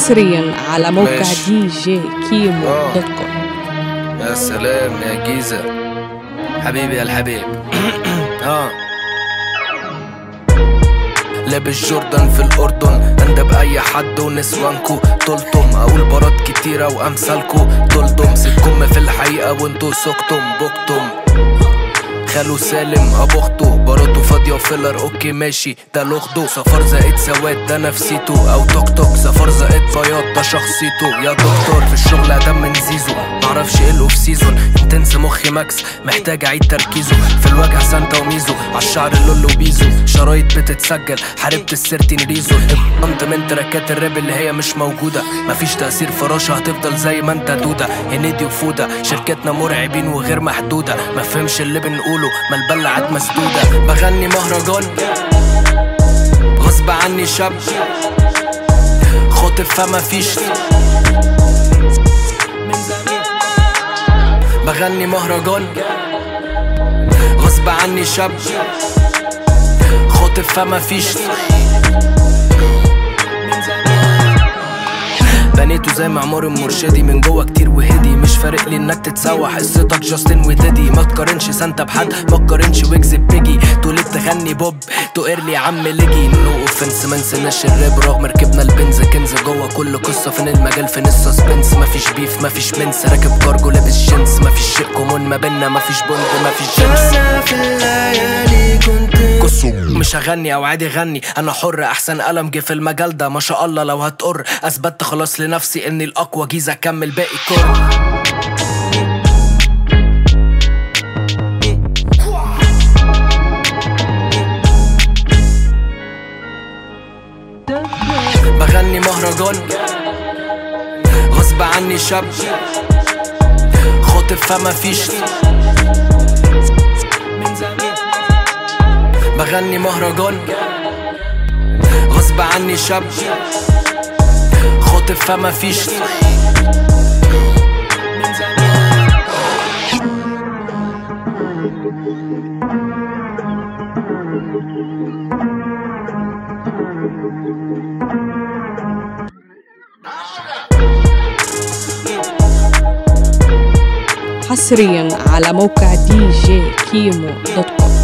حصريا على موقع ماشي. دي جي كيمو آه. دوت كوم يا سلام يا جيزة حبيبي يا الحبيب اه لابس جوردن في الأردن أندب أي حد ونسوانكو طولتم أقول برات كتيرة وأمثالكو طولتم سيبكم في الحقيقة وانتو سكتم بكتم خالو سالم ابو اخته باراته فاضيه وفيلر اوكي ماشي ده لوحده سفر زائد سواد ده نفسيته او توك توك سفر زائد بياض ده شخصيته يا دكتور في الشغل ادم من زيزو معرفش ايه الاوف سيزون انتنس مخي ماكس محتاج اعيد تركيزه في الوجع سانتا وميزو عالشعر لولو وبيزو شرايط بتتسجل حاربت السيرتين ريزو انت من تراكات الراب اللي هي مش موجوده مفيش تاثير فراشه هتفضل زي ما انت دوده هنيدي وفوده شركتنا مرعبين وغير محدوده ما فهمش اللي بنقوله ما البلعات مسدوده بغني مهرجان غصب عني شاب خاطب فما فيش بغني مهرجان غصب عني شاب خاطب فما فيش بنيته زي معمار المرشدي من جوه كتير وهدي مش فارق لي انك تتسوح قصتك جاستن وديدي ما تقارنش سانتا بحد ما تقارنش ويجز بيجي تقول تغني بوب تقر لي يا عم ليجي نو اوفنس ما نسيناش الراب رغم ركبنا البنز كنز جوه كل قصه فين المجال فين السسبنس مفيش بيف مفيش منس راكب كارجو لابس جينز مفيش شيء كومون ما بينا مفيش بوند مفيش جنس انا في الليالي كنت مش هغني او عادي غني انا حر احسن قلم جه في المجال ده ما شاء الله لو هتقر اثبتت خلاص لنفسي اني الاقوى جيزه اكمل باقي كر بغني مهرجان غصب عني شاب خاطب فما فيش بغني مهرجان غصب عني شاب خاطب فما فيش حصريا على موقع دي جي كيمو دوت كوم